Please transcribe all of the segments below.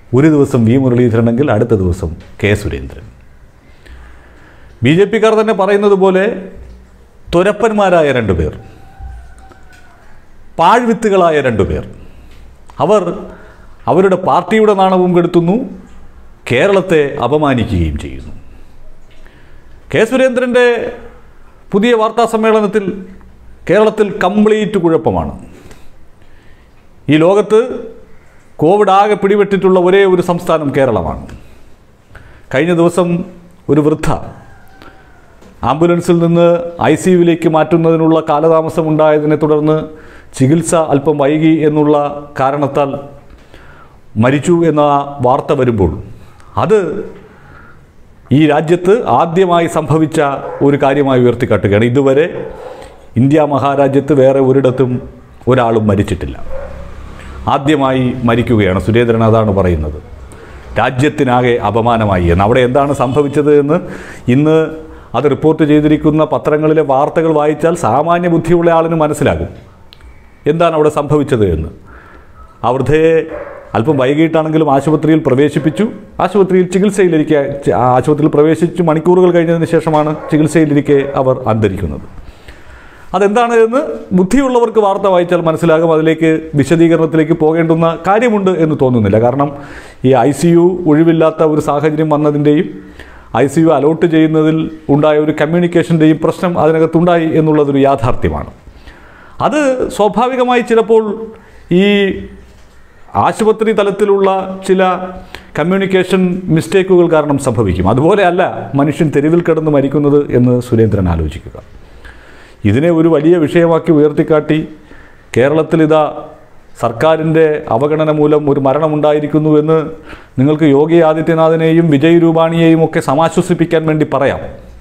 ഒരു ദിവസം വി മുരളീധരനെങ്കിൽ അടുത്ത ദിവസം കെ സുരേന്ദ്രൻ ബി ജെ പിക്കാർ തന്നെ പറയുന്നത് പോലെ തുരപ്പന്മാരായ രണ്ടുപേർ പാഴ്വിത്തുകളായ രണ്ടുപേർ അവർ അവരുടെ പാർട്ടിയുടെ നാണവും കെടുത്തുന്നു കേരളത്തെ അപമാനിക്കുകയും ചെയ്യുന്നു കെ സുരേന്ദ്രൻ്റെ പുതിയ വാർത്താ സമ്മേളനത്തിൽ കേരളത്തിൽ കംപ്ലീറ്റ് കുഴപ്പമാണ് ഈ ലോകത്ത് കോവിഡ് ആകെ പിടിപെട്ടിട്ടുള്ള ഒരേ ഒരു സംസ്ഥാനം കേരളമാണ് കഴിഞ്ഞ ദിവസം ഒരു വൃദ്ധ ആംബുലൻസിൽ നിന്ന് ഐ സി യുവിലേക്ക് മാറ്റുന്നതിനുള്ള കാലതാമസമുണ്ടായതിനെ തുടർന്ന് ചികിത്സ അല്പം വൈകി എന്നുള്ള കാരണത്താൽ മരിച്ചു എന്ന വാർത്ത വരുമ്പോൾ അത് ഈ രാജ്യത്ത് ആദ്യമായി സംഭവിച്ച ഒരു കാര്യമായി ഉയർത്തിക്കാട്ടുകയാണ് ഇതുവരെ ഇന്ത്യ മഹാരാജ്യത്ത് വേറെ ഒരിടത്തും ഒരാളും മരിച്ചിട്ടില്ല ആദ്യമായി മരിക്കുകയാണ് സുരേന്ദ്രൻ അതാണ് പറയുന്നത് രാജ്യത്തിനാകെ അപമാനമായി എന്ന് അവിടെ എന്താണ് സംഭവിച്ചത് എന്ന് ഇന്ന് അത് റിപ്പോർട്ട് ചെയ്തിരിക്കുന്ന പത്രങ്ങളിലെ വാർത്തകൾ വായിച്ചാൽ സാമാന്യ ബുദ്ധിയുള്ള ആളിന് മനസ്സിലാകും എന്താണ് അവിടെ സംഭവിച്ചത് എന്ന് ആ വൃദ്ധയെ അല്പം വൈകിട്ടാണെങ്കിലും ആശുപത്രിയിൽ പ്രവേശിപ്പിച്ചു ആശുപത്രിയിൽ ചികിത്സയിലിരിക്കെ ആ ആശുപത്രിയിൽ പ്രവേശിച്ചു മണിക്കൂറുകൾ കഴിഞ്ഞതിന് ശേഷമാണ് ചികിത്സയിലിരിക്കെ അവർ അന്തരിക്കുന്നത് അതെന്താണ് എന്ന് ബുദ്ധിയുള്ളവർക്ക് വാർത്ത വായിച്ചാൽ മനസ്സിലാകും അതിലേക്ക് വിശദീകരണത്തിലേക്ക് പോകേണ്ടുന്ന കാര്യമുണ്ട് എന്ന് തോന്നുന്നില്ല കാരണം ഈ ഐ സി യു ഒഴിവില്ലാത്ത ഒരു സാഹചര്യം വന്നതിൻ്റെയും ഐ സി യു അലോട്ട് ചെയ്യുന്നതിൽ ഉണ്ടായ ഒരു കമ്മ്യൂണിക്കേഷൻ്റെയും പ്രശ്നം അതിനകത്തുണ്ടായി എന്നുള്ളതൊരു യാഥാർത്ഥ്യമാണ് അത് സ്വാഭാവികമായി ചിലപ്പോൾ ഈ ആശുപത്രി തലത്തിലുള്ള ചില കമ്മ്യൂണിക്കേഷൻ മിസ്റ്റേക്കുകൾ കാരണം സംഭവിക്കും അതുപോലെ അല്ല മനുഷ്യൻ തെരുവിൽ കിടന്ന് മരിക്കുന്നത് എന്ന് സുരേന്ദ്രൻ ആലോചിക്കുക ഇതിനെ ഒരു വലിയ വിഷയമാക്കി ഉയർത്തിക്കാട്ടി കേരളത്തിൽ ഇതാ സർക്കാരിൻ്റെ അവഗണന മൂലം ഒരു മരണമുണ്ടായിരിക്കുന്നു എന്ന് നിങ്ങൾക്ക് യോഗി ആദിത്യനാഥിനെയും വിജയ് രൂപാണിയെയും ഒക്കെ സമാശ്വസിപ്പിക്കാൻ വേണ്ടി പറയാം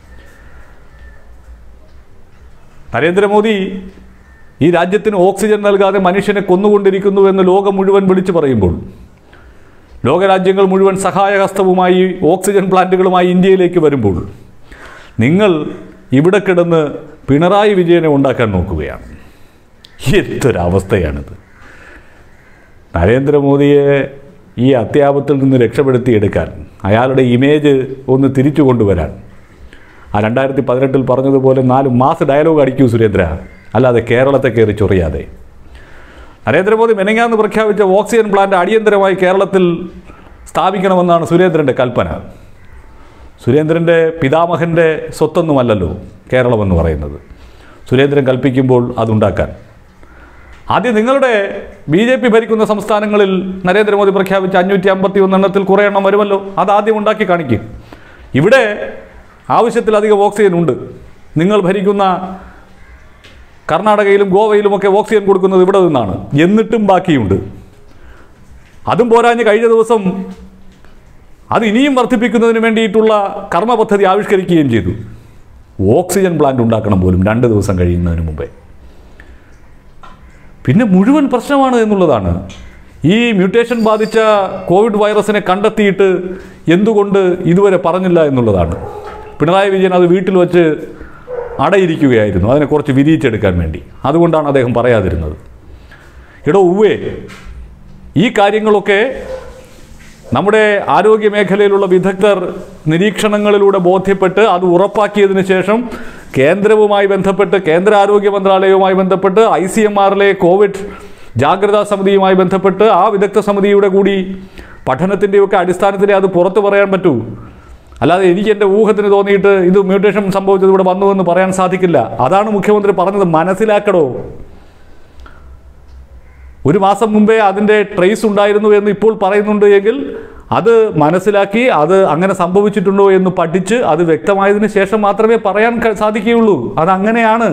നരേന്ദ്രമോദി ഈ രാജ്യത്തിന് ഓക്സിജൻ നൽകാതെ മനുഷ്യനെ കൊന്നുകൊണ്ടിരിക്കുന്നു എന്ന് ലോകം മുഴുവൻ വിളിച്ചു പറയുമ്പോൾ ലോകരാജ്യങ്ങൾ മുഴുവൻ സഹായഹസ്തവുമായി ഓക്സിജൻ പ്ലാന്റുകളുമായി ഇന്ത്യയിലേക്ക് വരുമ്പോൾ നിങ്ങൾ ഇവിടെ കിടന്ന് പിണറായി വിജയനെ ഉണ്ടാക്കാൻ നോക്കുകയാണ് എന്തൊരവസ്ഥയാണിത് നരേന്ദ്രമോദിയെ ഈ അത്യാപത്തിൽ നിന്ന് രക്ഷപ്പെടുത്തിയെടുക്കാൻ അയാളുടെ ഇമേജ് ഒന്ന് തിരിച്ചു കൊണ്ടുവരാൻ ആ രണ്ടായിരത്തി പതിനെട്ടിൽ പറഞ്ഞതുപോലെ നാല് മാസ ഡയലോഗ് അടിക്കൂ സുരേന്ദ്ര അല്ലാതെ കേരളത്തെ കയറി ചൊറിയാതെ നരേന്ദ്രമോദി മെനങ്ങാന്ന് പ്രഖ്യാപിച്ച ഓക്സിജൻ പ്ലാന്റ് അടിയന്തരമായി കേരളത്തിൽ സ്ഥാപിക്കണമെന്നാണ് സുരേന്ദ്രൻ്റെ കൽപ്പന സുരേന്ദ്രൻ്റെ പിതാമഹൻ്റെ സ്വത്തൊന്നുമല്ലല്ലോ കേരളമെന്ന് പറയുന്നത് സുരേന്ദ്രൻ കൽപ്പിക്കുമ്പോൾ അതുണ്ടാക്കാൻ ആദ്യം നിങ്ങളുടെ ബി ജെ പി ഭരിക്കുന്ന സംസ്ഥാനങ്ങളിൽ നരേന്ദ്രമോദി പ്രഖ്യാപിച്ച അഞ്ഞൂറ്റി അമ്പത്തി ഒന്നെണ്ണത്തിൽ കുറേ എണ്ണം വരുമല്ലോ അത് ആദ്യം ഉണ്ടാക്കി കാണിക്കും ഇവിടെ ആവശ്യത്തിലധികം ഓക്സിജൻ ഉണ്ട് നിങ്ങൾ ഭരിക്കുന്ന കർണാടകയിലും ഗോവയിലുമൊക്കെ ഓക്സിജൻ കൊടുക്കുന്നത് ഇവിടെ നിന്നാണ് എന്നിട്ടും ബാക്കിയുണ്ട് അതും പോരാഞ്ഞ് കഴിഞ്ഞ ദിവസം അത് ഇനിയും വർദ്ധിപ്പിക്കുന്നതിന് വേണ്ടിയിട്ടുള്ള കർമ്മ പദ്ധതി ആവിഷ്കരിക്കുകയും ചെയ്തു ഓക്സിജൻ പ്ലാന്റ് ഉണ്ടാക്കണം പോലും രണ്ട് ദിവസം കഴിയുന്നതിന് മുമ്പേ പിന്നെ മുഴുവൻ പ്രശ്നമാണ് എന്നുള്ളതാണ് ഈ മ്യൂട്ടേഷൻ ബാധിച്ച കോവിഡ് വൈറസിനെ കണ്ടെത്തിയിട്ട് എന്തുകൊണ്ട് ഇതുവരെ പറഞ്ഞില്ല എന്നുള്ളതാണ് പിണറായി വിജയൻ അത് വീട്ടിൽ വച്ച് അടയിരിക്കുകയായിരുന്നു അതിനെ കുറച്ച് വിരിയിച്ചെടുക്കാൻ വേണ്ടി അതുകൊണ്ടാണ് അദ്ദേഹം പറയാതിരുന്നത് എടോ ഉവ്വേ ഈ കാര്യങ്ങളൊക്കെ നമ്മുടെ ആരോഗ്യ മേഖലയിലുള്ള വിദഗ്ധർ നിരീക്ഷണങ്ങളിലൂടെ ബോധ്യപ്പെട്ട് അത് ഉറപ്പാക്കിയതിന് ശേഷം കേന്ദ്രവുമായി ബന്ധപ്പെട്ട് കേന്ദ്ര ആരോഗ്യ മന്ത്രാലയവുമായി ബന്ധപ്പെട്ട് ഐ സി എം ആറിലെ കോവിഡ് ജാഗ്രതാ സമിതിയുമായി ബന്ധപ്പെട്ട് ആ വിദഗ്ധ സമിതിയുടെ കൂടി പഠനത്തിൻ്റെയൊക്കെ അടിസ്ഥാനത്തിലേ അത് പുറത്തു പറയാൻ പറ്റൂ അല്ലാതെ എനിക്ക് എൻ്റെ ഊഹത്തിന് തോന്നിയിട്ട് ഇത് മ്യൂട്ടേഷൻ സംഭവിച്ചത് ഇവിടെ വന്നുവെന്ന് പറയാൻ സാധിക്കില്ല അതാണ് മുഖ്യമന്ത്രി പറഞ്ഞത് മനസ്സിലാക്കടോ ഒരു മാസം മുമ്പേ അതിൻ്റെ ട്രേസ് ഉണ്ടായിരുന്നു എന്ന് ഇപ്പോൾ പറയുന്നുണ്ട് എങ്കിൽ അത് മനസ്സിലാക്കി അത് അങ്ങനെ സംഭവിച്ചിട്ടുണ്ടോ എന്ന് പഠിച്ച് അത് വ്യക്തമായതിനു ശേഷം മാത്രമേ പറയാൻ ക- സാധിക്കുകയുള്ളൂ അതങ്ങനെയാണ്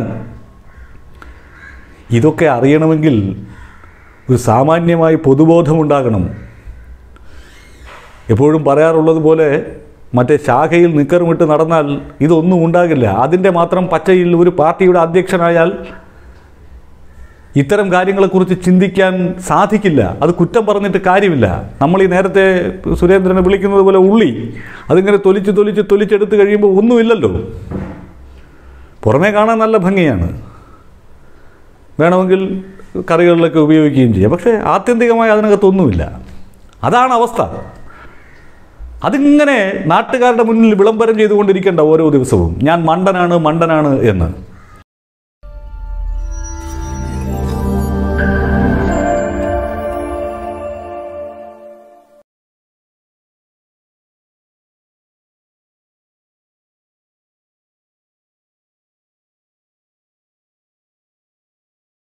ഇതൊക്കെ അറിയണമെങ്കിൽ ഒരു സാമാന്യമായി പൊതുബോധമുണ്ടാകണം എപ്പോഴും പറയാറുള്ളത് പോലെ മറ്റേ ശാഖയിൽ നിക്കറുമിട്ട് നടന്നാൽ ഇതൊന്നും ഉണ്ടാകില്ല അതിൻ്റെ മാത്രം പച്ചയിൽ ഒരു പാർട്ടിയുടെ അധ്യക്ഷനായാൽ ഇത്തരം കാര്യങ്ങളെക്കുറിച്ച് ചിന്തിക്കാൻ സാധിക്കില്ല അത് കുറ്റം പറഞ്ഞിട്ട് കാര്യമില്ല നമ്മൾ ഈ നേരത്തെ സുരേന്ദ്രനെ വിളിക്കുന്നത് പോലെ ഉള്ളി അതിങ്ങനെ തൊലിച്ച് തൊലിച്ച് തൊലിച്ചെടുത്ത് കഴിയുമ്പോൾ ഒന്നുമില്ലല്ലോ പുറമേ കാണാൻ നല്ല ഭംഗിയാണ് വേണമെങ്കിൽ കറികളിലൊക്കെ ഉപയോഗിക്കുകയും ചെയ്യാം പക്ഷേ ആത്യന്തികമായി അതിനകത്തൊന്നുമില്ല അതാണ് അവസ്ഥ അതിങ്ങനെ നാട്ടുകാരുടെ മുന്നിൽ വിളംബരം ചെയ്തുകൊണ്ടിരിക്കേണ്ട ഓരോ ദിവസവും ഞാൻ മണ്ടനാണ് മണ്ടനാണ് എന്ന്